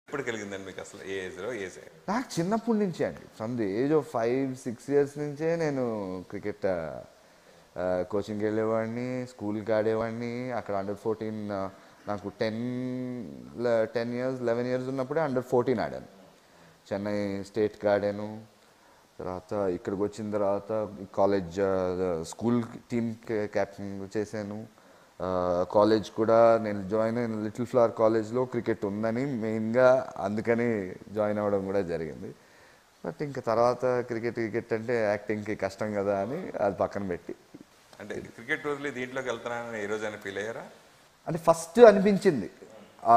ఎప్పుడు కలిగిందండి మీకు అసలు ఏ ఏజ్లో ఏ ఏజ్ నాకు చిన్నప్పటి నుంచే అండి from the age of five six years నుంచే నేను క్రికెట్ కోచింగ్కి వెళ్ళేవాడిని స్కూల్కి ఆడేవాడిని అక్కడ అండర్ ఫోర్టీన్ నాకు ten ten years eleven years ఉన్నప్పుడే అండర్ ఫోర్టీన్ ఆడాను చెన్నై స్టేట్కి ఆడాను తర్వాత ఇక్కడికి వచ్చిన తర్వాత కాలేజ్ స్కూల్ టీమ్ క్యాప్టెన్ చేశాను కాలేజ్ కూడా నేను జాయిన్ అయిన లిటిల్ ఫ్లవర్ కాలేజ్లో క్రికెట్ ఉందని మెయిన్గా అందుకని జాయిన్ అవ్వడం కూడా జరిగింది బట్ ఇంకా తర్వాత క్రికెట్ క్రికెట్ అంటే యాక్టింగ్కి కష్టం కదా అని అది పక్కన పెట్టి అంటే క్రికెట్ వదిలి దీంట్లోకి వెళ్తున్నానని ఏ రోజైనా ఫీల్ అయ్యారా అంటే ఫస్ట్ అనిపించింది ఆ,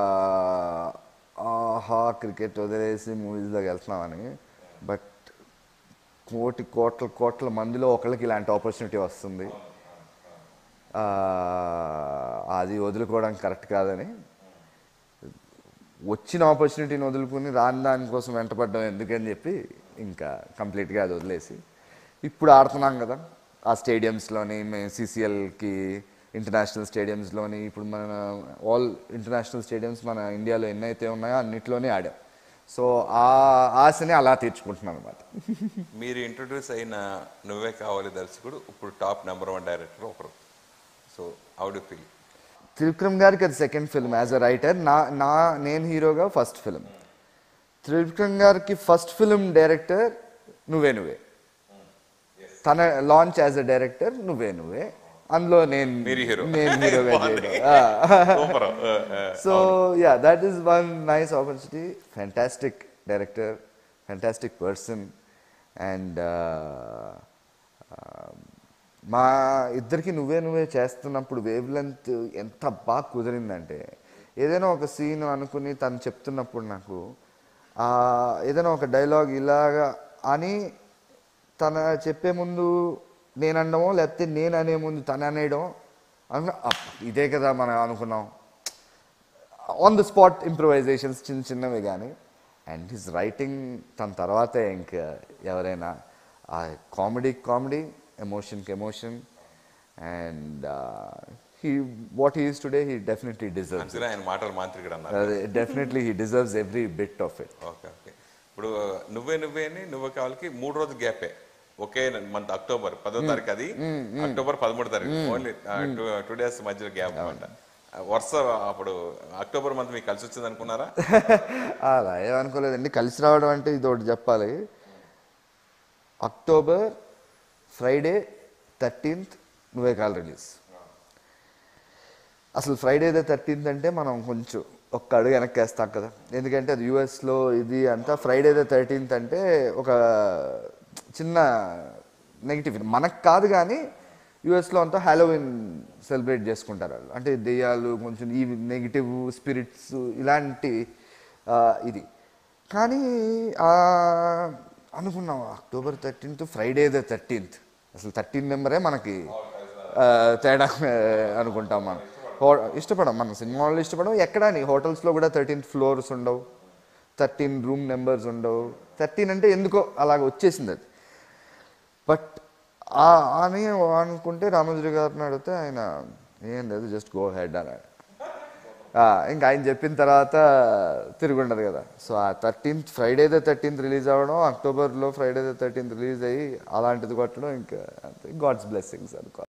ఆహా క్రికెట్ వదిలేసి మూవీస్లోకి వెళ్తున్నామని బట్ కోటి కోట్ల కోట్ల మందిలో ఒకళ్ళకి ఇలాంటి ఆపర్చునిటీ వస్తుంది ఆ, అది వదులుకోవడం కరెక్ట్ కాదని వచ్చిన ఆపర్చునిటీని వదులుకుని రాని దానికోసం వెంటపడడం ఎందుకని చెప్పి ఇంకా కంప్లీట్గా అది వదిలేసి ఇప్పుడు ఆడుతున్నాం కదా ఆ స్టేడియంస్లోని మేము సిసిఎల్కి ఇంటర్నేషనల్ స్టేడియంస్లోని ఇప్పుడు మన ఆల్ ఇంటర్నేషనల్ స్టేడియంస్ మన ఇండియాలో ఎన్నైతే ఉన్నాయో అన్నిట్లోనే ఆడాం సో ఆ ఆశని అలా తీర్చుకుంటున్నాను అనమాట మీరు ఇంట్రొడ్యూస్ అయిన నువ్వే కావాలి దర్శకుడు ఇప్పుడు టాప్ నెంబర్ వన్ డైరెక్టర్ ఒకరు so how do feel Trivikram గారికి అది second film as a writer నా నా నేను హీరోగా ఫస్ట్ ఫిల్మ్ త్రివిక్రమ్ గారికి ఫస్ట్ ఫిల్మ్ డైరెక్టర్ నువ్వే నువ్వే తన లాంచ్ యాజ్ అ డైరెక్టర్ నువ్వే నువ్వే అందులో నేను మీరు hero. నేను హీరోగా బాగుంది. చేయడం super so yeah that is one nice opportunity fantastic director fantastic person and మా ఇద్దరికి నువ్వే నువ్వే చేస్తున్నప్పుడు వేవ్ లెంత్ ఎంత బాగా కుదిరిందంటే ఏదైనా ఒక సీన్ అనుకుని తను చెప్తున్నప్పుడు నాకు ఆ, ఏదైనా ఒక డైలాగ్ ఇలాగా అని తన చెప్పే ముందు నేను అనడమో లేకపోతే నేను అనే ముందు తను అనేయడం అన్న అబ్బ, ఇదే కదా మనం అనుకున్నాం ఆన్ ద స్పాట్ ఇంప్రవైజేషన్స్ చిన్న చిన్నవి కానీ అండ్ హిస్ రైటింగ్ తన తర్వాతే ఇంకా ఎవరైనా ఆ కామెడీ కామెడీ ఎమోషన్కి emotion and he what he's today he definitely deserves అందుకనే ఆయన మాటలు మాంత్రికుడు అన్నారు definitely he deserves every bit of it okay okay ఇప్పుడు నువ్వే నువ్వే అని నువ్వే కావాలకి మూడు రోజులు గ్యాపే ఒకే మంత్ అక్టోబర్ పదో తారీఖు అది అక్టోబర్ పదమూడు తారీఖు ఓన్లీ టూ డేస్ మధ్యలో గ్యాప్ అనమాట వరుస అప్పుడు అక్టోబర్ మంత్ మీకు కలిసి వచ్చింది అనుకున్నారా అలా ఏమనుకోలేదండి కలిసి రావడం అంటే ఇది ఒకటి చెప్పాలి అక్టోబర్ ఫ్రైడే థర్టీన్త్ నువ్వే కాల్ రిలీజ్ అసలు ఫ్రైడే ద థర్టీన్త్ అంటే మనం కొంచెం ఒక్క అడుగు వెనక్కి వేస్తాం కదా ఎందుకంటే అది యూఎస్లో ఇది అంతా ఫ్రైడే ద థర్టీన్త్ అంటే ఒక చిన్న నెగిటివ్ మనకు కాదు కానీ యూఎస్లో అంతా హ్యాలోవిన్ సెలబ్రేట్ చేసుకుంటారు వాళ్ళు అంటే దెయ్యాలు కొంచెం ఈ నెగిటివ్ స్పిరిట్స్ ఇలాంటి ఆ, ఇది కానీ ఆ, అనుకున్నాం October thirteenth Friday the thirteenth అసలు థర్టీన్ నెంబరే మనకి ఆ, తేడా ఆ, అనుకుంటాం మనం హో ఇష్టపడం మనం సినిమా వాళ్ళు ఇష్టపడం ఎక్కడ నీ హోటల్స్లో కూడా థర్టీన్త్ ఫ్లోర్స్ ఉండవు థర్టీన్ రూమ్ నెంబర్స్ ఉండవు థర్టీన్ అంటే ఎందుకో అలాగ వచ్చేసింది అది బట్ అని అనుకుంటే రామోజీ గారిని అడిగితే ఆయన ఏం లేదు జస్ట్ గో హెడ్ అన్నాడు ఆ, ఇంకా ఆయన చెప్పిన తర్వాత తిరుగుండదు కదా సో ఆ thirteenth Friday the thirteenth release అవ్వడం అక్టోబర్లో ఫ్రైడే ద థర్టీన్త్ రిలీజ్ అయ్యి అలాంటిది కొట్టడం ఇంకా అంతే గాడ్స్ బ్లెస్సింగ్స్ అనుకో